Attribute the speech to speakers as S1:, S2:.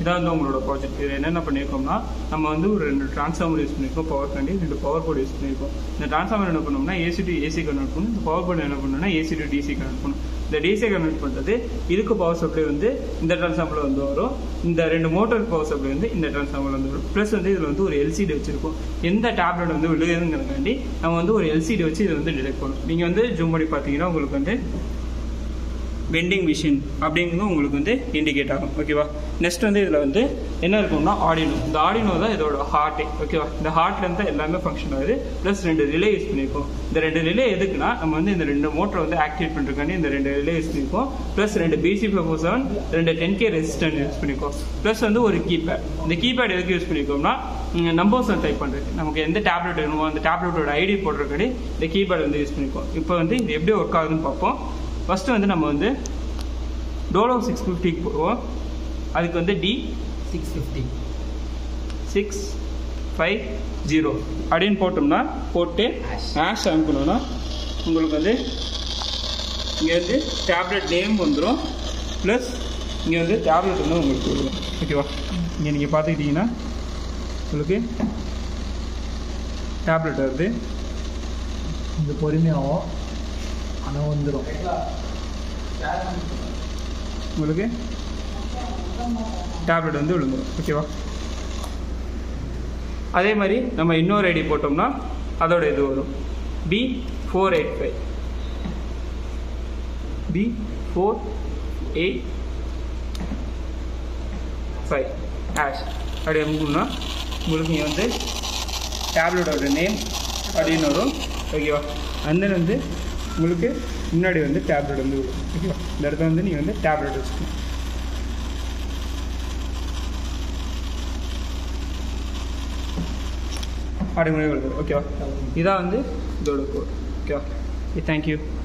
S1: இதான் வந்து உங்களோட ப்ராஜெக்ட் இது என்னென்ன பண்ணியிருக்கோம்னா நம்ம வந்து ஒரு ரெண்டு ட்ரான்ஸ்ஃபார்மர் யூஸ் பண்ணியிருக்கோம் பவர் கண்டி ரெண்டு பவர் போர்டு யூஸ் பண்ணியிருக்கோம் இந்த ட்ரான்ஸ்ஃபார்மர் என்ன பண்ணோம்னா ஏசி டு ஏசி கன்வெர்ட் பண்ணும் இந்த பவர் போர்டு என்ன பண்ணணும்னா ஏசி டு டிசி கன்வெர்ட் பண்ணும் இந்த டிசி கன்வெர்ட் பண்ணுறது இதுக்கு பவர் சப்ளை வந்து இந்த ட்ரான்ஸ்ஃபார்மரில் வந்து வரும் இந்த ரெண்டு மோட்டர் பவர் சப்ளை வந்து இந்த ட்ரான்ஸ்ஃபார்மரில் வந்து வரும் ப்ளஸ் வந்து இதில் வந்து ஒரு எல்சிடி வச்சிருக்கோம் எந்த டேப்லெட் வந்து விழுகுதுங்கிறதுக்காண்டி நம்ம வந்து ஒரு எல்சிடி வச்சு இதை வந்து டிடெக்ட் பண்ணும் நீங்கள் வந்து ஜூம் பண்ணி பார்த்தீங்கன்னா உங்களுக்கு வந்து வெண்டிங் மிஷின் அப்படிங்கிறது உங்களுக்கு வந்து இண்டிகேட் ஆகும் ஓகேவா நெக்ஸ்ட் வந்து இதில் வந்து என்ன இருக்கும்னா ஆடினோ இந்த ஆடினோ தான் இதோட ஹார்ட்டே ஓகேவா இந்த ஹார்ட்லேருந்து தான் எல்லாமே ஃபங்க்ஷன் ஆகுது ப்ளஸ் ரெண்டு ரிலே யூஸ் பண்ணியிருக்கோம் இந்த ரெண்டு ரிலே எதுக்குன்னா நம்ம வந்து இந்த ரெண்டு மோட்டரை வந்து ஆக்டிவேட் பண்ணுறதுக்காண்டி இந்த ரெண்டு ரிலே யூஸ் பண்ணியிருக்கோம் ப்ளஸ் ரெண்டு பிசி ஃபோர் செவன் ரெண்டு டென் கே ரெசிஸ்டன்ட் யூஸ் பண்ணியிருக்கோம் ப்ளஸ் வந்து ஒரு கீபேட் இந்த கீபேட் எதுக்கு யூஸ் பண்ணியிருக்கோம்னா நம்பர்ஸ் டைப் பண்ணுறது நமக்கு எந்த டேப்லெட் வேணுமோ அந்த டேப்லெட்டோட ஐடி போடுறதுக்காண்டி இந்த கீபேட் வந்து யூஸ் பண்ணியிருக்கோம் இப்போ வந்து இது எப்படி ஒர்க் ஆகுதுன்னு பார்ப்போம் ஃபஸ்ட்டு வந்து நம்ம வந்து டோலோ சிக்ஸ் ஃபிஃப்டிக்கு போவோம் அதுக்கு வந்து D
S2: six fifty
S1: six five zero அப்படின்னு போட்டோம்னா போட்டு
S2: Hash.
S1: ஹேஷ் அனுப்பணும்னா உங்களுக்கு வந்து இங்கே வந்து டேப்லெட் நேம் வந்துடும் ப்ளஸ் இங்கே வந்து டேப்லெட் வந்து உங்களுக்கு வரும் ஓகேவா இங்கே நீங்கள் பார்த்துக்கிட்டிங்கன்னா உங்களுக்கு டேப்லெட் வருது
S2: இந்த பொறுமையாகும் ஆனால் வந்துடும்
S1: உங்களுக்கு டேப்லெட் வந்து விழுந்துடும் ஓகேவா அதே மாதிரி நம்ம இன்னொரு ஐடி போட்டோம்னா அதோட இது வரும் B four eight five B four eight five hash அப்படி அனுப்புனா உங்களுக்கு இங்கே வந்து டேப்லெட்டோட நேம் அப்படின்னு வரும் ஓகேவா அந்த வந்து உங்களுக்கு முன்னாடி வந்து டேப்லெட் வந்து விடும் ஓகேவா இந்த இடத்துல வந்து நீங்கள் வந்து டேப்லெட் வச்சுக்கணும் அப்படி முன்னாடி வருது ஓகேவா இதான் வந்து இதோட கோட் ஓகேவா தேங்க்யூ